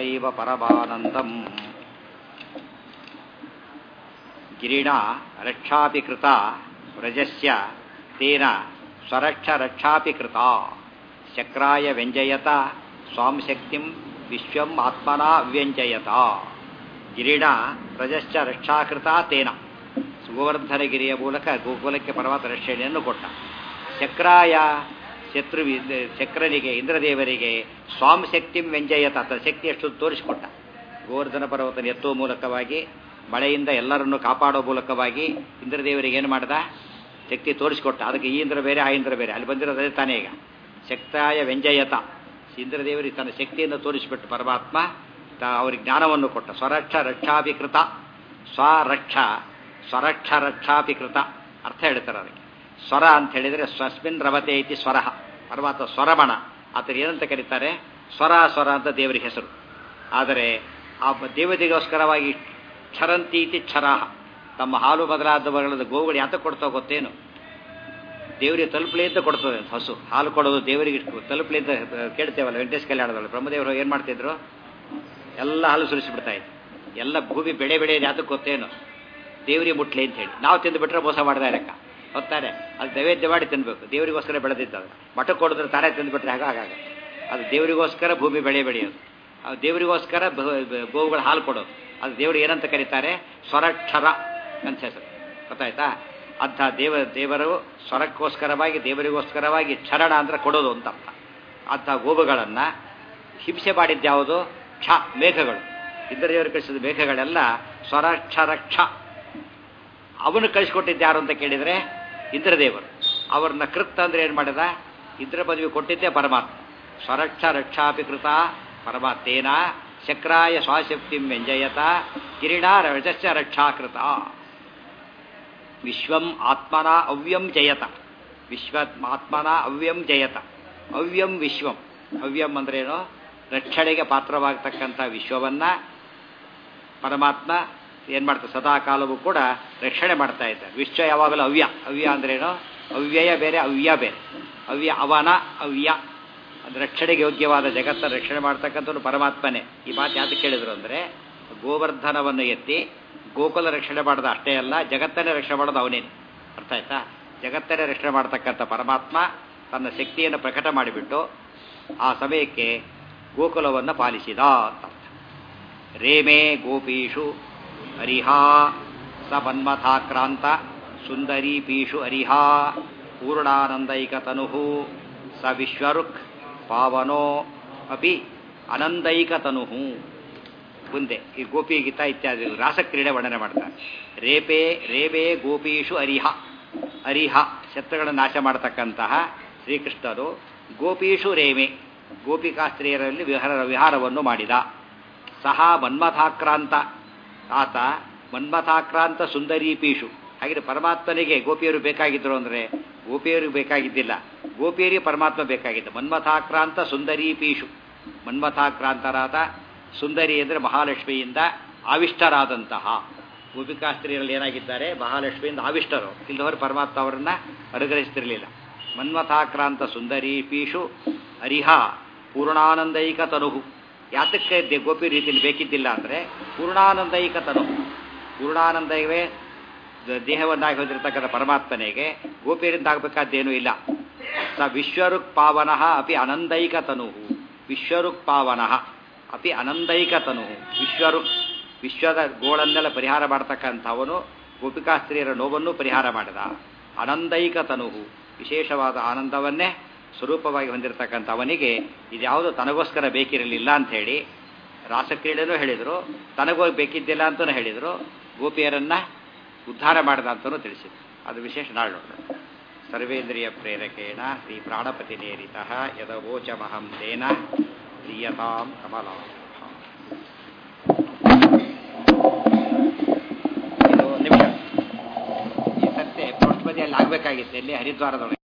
ತಥೈವ ಪರಮಾನಂದಂ ಗಿರಿಣಾ ರಕ್ಷಾಪಿ ಕೃತ ವ್ರಜಸ್ಯ ತೇನ ಸ್ವರಕ್ಷ ರಕ್ಷಾಪಿ ಕೃತ ಶಕ್ರಾಯ ವ್ಯಂಜಯತ ಸ್ವಾಂ ಶಕ್ತಿಂ ವಿಶ್ವಂ ಆತ್ಮನಾ ವ್ಯಂಜಯತ ಗಿರಿಣ ಪ್ರಜಶ್ಚ ರಕ್ಷಾಕೃತ ತೇನ ಗೋವರ್ಧನಗಿರಿಯ ಮೂಲಕ ಗೋಕುಲಕ್ಕೆ ಪರ್ವತ ರಕ್ಷಣೆಯನ್ನು ಕೊಟ್ಟ ಚಕ್ರಾಯ ಶತ್ರು ಚಕ್ರನಿಗೆ ಇಂದ್ರದೇವರಿಗೆ ಸ್ವಾಂ ಶಕ್ತಿಂ ವ್ಯಂಜಯತ ತನ್ನ ಶಕ್ತಿ ಎಷ್ಟು ತೋರಿಸಿಕೊಟ್ಟ ಗೋವರ್ಧನ ಪರ್ವತನ ಎತ್ತುವ ಮೂಲಕವಾಗಿ ಮಳೆಯಿಂದ ಎಲ್ಲರನ್ನು ಕಾಪಾಡೋ ಮೂಲಕವಾಗಿ ಇಂದ್ರದೇವರಿಗೆ ಏನು ಮಾಡ್ದ ಶಕ್ತಿ ತೋರಿಸಿಕೊಟ್ಟ ಅದಕ್ಕೆ ಈ ಇಂದ್ರ ಬೇರೆ ಆ ಇಂದ್ರ ಬೇರೆ ಅಲ್ಲಿ ಬಂದಿರೋದೇ ತಾನೇ ಈಗ ಶಕ್ತಾಯ ವ್ಯಂಜಯತ ಇಂದ್ರದೇವರಿಗೆ ತನ್ನ ಶಕ್ತಿಯನ್ನು ತೋರಿಸಿಬಿಟ್ಟು ಪರಮಾತ್ಮ ಅವರಿಗೆ ಜ್ಞಾನವನ್ನು ಕೊಟ್ಟ ಸ್ವರಕ್ಷ ರಕ್ಷಾಭಿಕೃತ ಸ್ವರಕ್ಷ ಸ್ವರಕ್ಷ ರಕ್ಷಾಭಿಕೃತ ಅರ್ಥ ಹೇಳ್ತಾರೆ ಅದಕ್ಕೆ ಸ್ವರ ಅಂತ ಹೇಳಿದರೆ ಸ್ವಸ್ಮಿನ್ ರವತೆ ಐತಿ ಸ್ವರ ಪರಮಾತ್ಮ ಸ್ವರಮಣ ಆತರ ಏನಂತ ಕರೀತಾರೆ ಸ್ವರ ಸ್ವರ ಅಂತ ದೇವರಿಗೆ ಹೆಸರು ಆದರೆ ಆ ದೇವತೆಗೋಸ್ಕರವಾಗಿ ಕ್ಷರಂತೀತಿ ಕ್ಷರಾಹ ತಮ್ಮ ಹಾಲು ಬದಲಾದವುಗಳದ ಗೋವುಗಳು ಯಾತ ಕೊಡ್ತಾ ಗೊತ್ತೇನು ದೇವರಿಗೆ ತಲುಪಲಿ ಅಂತ ಕೊಡ್ತದೆ ಹಸು ಹಾಲು ಕೊಡೋದು ದೇವರಿಗೆ ತಲುಪಲಿ ಅಂತ ಕೇಳ್ತೇವಲ್ಲ ವೆಂಕಟೇಶ್ ಕಲ್ಯಾಣದಲ್ಲಿ ಬ್ರಹ್ಮದೇವರು ಏನು ಮಾಡ್ತಿದ್ರು ಎಲ್ಲ ಹಾಲು ಸುರಿಸಿಬಿಡ್ತಾ ಇದ್ರು ಎಲ್ಲ ಭೂಮಿ ಬೆಳೆ ಬೆಳೆಯೋದು ಯಾತಕ್ಕೆ ಗೊತ್ತೇನು ದೇವರಿಗೆ ಮುಟ್ಲಿ ಅಂತ ಹೇಳಿ ನಾವು ತಿಂದುಬಿಟ್ರೆ ಮೋಸ ಮಾಡ್ದ ಲೆಕ್ಕ ಹೊತ್ತಾರೆ ಅದು ನೈವೇದ್ಯ ಮಾಡಿ ತಿನ್ಬೇಕು ದೇವರಿಗೋಸ್ಕರ ಬೆಳೆದಿದ್ದದು ಮಠಕ್ಕೆ ಕೊಡಿದ್ರೆ ತಾನೇ ತಿಂದುಬಿಟ್ರೆ ಹಾಗೆ ಆಗಾಗ ಅದು ದೇವರಿಗೋಸ್ಕರ ಭೂಮಿ ಬೆಳೆ ಬೆಳೆಯೋದು ಅದು ದೇವರಿಗೋಸ್ಕರ ಗೋವುಗಳ ಹಾಲು ಕೊಡೋದು ಅದು ದೇವರು ಏನಂತ ಕರೀತಾರೆ ಸ್ವರಕ್ಷರ ಅಂತ ಹೆಸರು ಗೊತ್ತಾಯ್ತಾ ಅಂಥ ದೇವ ದೇವರು ಸ್ವರಕ್ಕೋಸ್ಕರವಾಗಿ ದೇವರಿಗೋಸ್ಕರವಾಗಿ ಚರಣ ಅಂದ್ರೆ ಕೊಡೋದು ಅಂತ ಅರ್ಥ ಅಂಥ ಗೋವುಗಳನ್ನು ಹಿಂಸೆ ಮಾಡಿದ್ಯಾವುದು ಕ್ಷ ಮೇಘಗಳು ಇಂದ್ರದೇವರು ಕಳಿಸಿದ ಮೇಘಗಳೆಲ್ಲ ಸ್ವರಕ್ಷರಕ್ಷ ಅವನು ಕಳಿಸ್ಕೊಟ್ಟಿದ್ದು ಯಾರು ಅಂತ ಕೇಳಿದರೆ ಇಂದ್ರದೇವರು ಅವ್ರನ್ನ ಕೃತ್ ಅಂದ್ರೆ ಏನು ಮಾಡಿದ ಇಂದ್ರ ಪದವಿ ಕೊಟ್ಟಿದ್ದೇ ಪರಮಾತ್ಮ ಸ್ವರಕ್ಷ ರಕ್ಷಾಪಿ ಕೃತ ಪರಮಾತ್ಮೇನ ಶಕ್ರಾಯ ಸ್ವಾಶಕ್ತಿ ವ್ಯಂಜಯತ ಕಿರೀಡ ರಜಸ್ಯ ರಕ್ಷಾಕೃತ ವಿಶ್ವಂ ಆತ್ಮನ ಅವ್ಯಂ ಜಯತ ವಿಶ್ವ ಆತ್ಮನ ಅವ್ಯಂ ಜಯತ ಅವ್ಯಂ ವಿಶ್ವಂ ಅವ್ಯಂ ಅಂದ್ರೇನು ರಕ್ಷಣೆಗೆ ಪಾತ್ರವಾಗತಕ್ಕಂಥ ವಿಶ್ವವನ್ನ ಪರಮಾತ್ಮ ಏನು ಮಾಡ್ತಾರೆ ಸದಾ ಕಾಲವೂ ಕೂಡ ರಕ್ಷಣೆ ಮಾಡ್ತಾ ಇದ್ದಾರೆ ವಿಶ್ವ ಯಾವಾಗಲೂ ಅವ್ಯ ಅವ್ಯ ಅಂದ್ರೇನು ಅವ್ಯಯ ಬೇರೆ ಅವ್ಯ ಬೇರೆ ಅವ್ಯ ಅವನ ಅವ್ಯ ಅದು ರಕ್ಷಣೆಗೆ ಯೋಗ್ಯವಾದ ಜಗತ್ತ ರಕ್ಷಣೆ ಮಾಡ್ತಕ್ಕಂಥದ್ದು ಪರಮಾತ್ಮನೇ ಈ ಮಾತು ಯಾತಕ್ಕೆ ಕೇಳಿದ್ರು ಅಂದರೆ ಗೋವರ್ಧನವನ್ನು ಎತ್ತಿ ಗೋಕುಲ ರಕ್ಷಣೆ ಮಾಡೋದು ಅಷ್ಟೇ ಅಲ್ಲ ಜಗತ್ತನ್ನೇ ರಕ್ಷಣೆ ಮಾಡೋದು ಅವನೇನು ಅರ್ಥ ಆಯ್ತಾ ಜಗತ್ತನ್ನೇ ರಕ್ಷಣೆ ಮಾಡ್ತಕ್ಕಂಥ ಪರಮಾತ್ಮ ತನ್ನ ಶಕ್ತಿಯನ್ನು ಪ್ರಕಟ ಮಾಡಿಬಿಟ್ಟು ಆ ಸಮಯಕ್ಕೆ ಗೋಕುಲವನ್ನು ಪಾಲಿಸಿದ ಅಂತ ರೇಮೇ ಗೋಪೀಷು ಅರಿಹಾ ಸ ಮನ್ಮಥಾಕ್ರಾಂತ ಸುಂದರಿ ಪೀಷು ಅರಿಹಾ ಪೂರ್ಣಾನಂದೈಕತನು ಸ ವಿಶ್ವರುಕ್ ಪಾವನೋ ಅಪಿ ಅನಂದೈಕತನು ಮುಂದೆ ಈ ಗೋಪಿ ಗೀತಾ ಇತ್ಯಾದಿ ರಾಸಕ್ರೀಡೆ ವರ್ಣನೆ ಮಾಡ್ತಾರೆ ರೇಪೆ ರೇಬೆ ಗೋಪೀಷು ಅರಿಹ ಅರಿಹ ಶತ್ರುಗಳನ್ನು ನಾಶ ಮಾಡತಕ್ಕಂತಹ ಶ್ರೀಕೃಷ್ಣರು ಗೋಪೀಷು ರೇಮೆ ಗೋಪಿಕಾಸ್ತ್ರೀಯರಲ್ಲಿ ವಿಹಾರ ವಿಹಾರವನ್ನು ಮಾಡಿದ ಸಹ ಮನ್ಮಥಾಕ್ರಾಂತ ಆತ ಮನ್ಮಥಾಕ್ರಾಂತ ಸುಂದರಿ ಪೀಷು ಹಾಗೆ ಪರಮಾತ್ಮನಿಗೆ ಗೋಪಿಯರು ಬೇಕಾಗಿದ್ರು ಅಂದರೆ ಗೋಪಿಯರಿಗೆ ಬೇಕಾಗಿದ್ದಿಲ್ಲ ಗೋಪಿಯರಿಗೆ ಪರಮಾತ್ಮ ಬೇಕಾಗಿದ್ದ ಮನ್ಮಥಾಕ್ರಾಂತ ಸುಂದರಿ ಪೀಷು ಮನ್ಮಥಾಕ್ರಾಂತರಾದ ಸುಂದರಿ ಅಂದರೆ ಮಹಾಲಕ್ಷ್ಮಿಯಿಂದ ಆವಿಷ್ಟರಾದಂತಹ ಗೋಪಿಕಾಸ್ತ್ರೀಯರಲ್ಲಿ ಏನಾಗಿದ್ದಾರೆ ಮಹಾಲಕ್ಷ್ಮಿಯಿಂದ ಆವಿಷ್ಟರು ಇಲ್ಲದವರು ಪರಮಾತ್ಮ ಅವರನ್ನ ಅನುಗ್ರಹಿಸ್ತಿರಲಿಲ್ಲ ಮನ್ಮಥಾಕ್ರಾಂತ ಸುಂದರಿ ಪೀಷು ಅರಿಹ ಪೂರ್ಣಾನಂದೈಕ ತನುಹು ಯಾತಕ್ಕೆ ಗೋಪಿ ರೀತಿಯಲ್ಲಿ ಬೇಕಿದ್ದಿಲ್ಲ ಅಂದರೆ ಪೂರ್ಣಾನಂದೈಕ ತನು ಪೂರ್ಣಾನಂದವೇ ದೇಹವನ್ನಾಗಿ ಹೊಂದಿರತಕ್ಕಂಥ ಪರಮಾತ್ಮನಿಗೆ ಗೋಪಿಯರಿಂದ ಆಗಬೇಕಾದ್ದೇನೂ ಇಲ್ಲ ಸ ವಿಶ್ವರುಕ್ ಪಾವನಃ ಅಪಿ ಅನಂದೈಕ ತನು ವಿಶ್ವರುಕ್ ಪಾವನಃ ಅಪಿ ಅನಂದೈಕ ತನು ವಿಶ್ವರುಕ್ ವಿಶ್ವದ ಗೋಳನ್ನೆಲ್ಲ ಪರಿಹಾರ ಮಾಡತಕ್ಕಂಥವನು ಗೋಪಿಕಾಸ್ತ್ರೀಯರ ನೋವನ್ನು ಪರಿಹಾರ ಮಾಡಿದ ಅನಂದೈಕ ತನುಹು ವಿಶೇಷವಾದ ಆನಂದವನ್ನೇ ಸ್ವರೂಪವಾಗಿ ಹೊಂದಿರತಕ್ಕಂಥ ಅವನಿಗೆ ಇದ್ಯಾವುದು ತನಗೋಸ್ಕರ ಬೇಕಿರಲಿಲ್ಲ ಅಂತ ಹೇಳಿ ರಾಸಕ್ರೀಡೆನೂ ಹೇಳಿದರು ತನಗೋಗಿ ಬೇಕಿದ್ದಿಲ್ಲ ಅಂತಲೂ ಹೇಳಿದರು ಗೋಪಿಯರನ್ನ ಉದ್ಧಾರ ಮಾಡಿದ ಅಂತಲೂ ತಿಳಿಸಿದರು ಅದು ವಿಶೇಷ ನಾಳೆ ನೋಡೋಣ ಸರ್ವೇಂದ್ರಿಯ ಪ್ರೇರಕೇಣ ಶ್ರೀ ಪ್ರಾಣಪತಿ ನೇರಿತ ಯದವೋಚಮಹಂ ತೇನ ಪ್ರಿಯತಾಂ ಕಮಲಾ ಇದು ನಿಮಿಷ ಈ ಸತ್ಯ ಪುಷ್ಪದಿಯಲ್ಲಿ ಆಗಬೇಕಾಗಿತ್ತು ಎಲ್ಲಿ ಹರಿದ್ವಾರದೊಳಗೆ